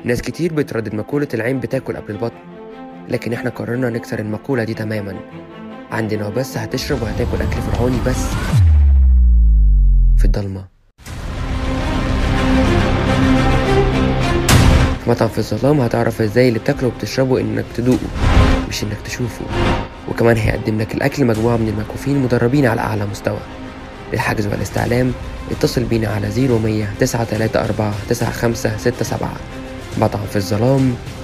ناس كتير بتردد مقولة العين بتاكل قبل البطن لكن احنا قررنا نكسر المقولة دي تماما عندنا وبس هتشرب وهتاكل أكل فرعوني بس في الضلمة في مطعم في الظلام هتعرف ازاي اللي بتاكله وبتشربه انك تدوقه مش انك تشوفه وكمان هيقدم لك الاكل مجموعة من المكفوفين مدربين على اعلى مستوى للحجز والاستعلام اتصل بينا على 0100 934 9567 مطعم في الظلام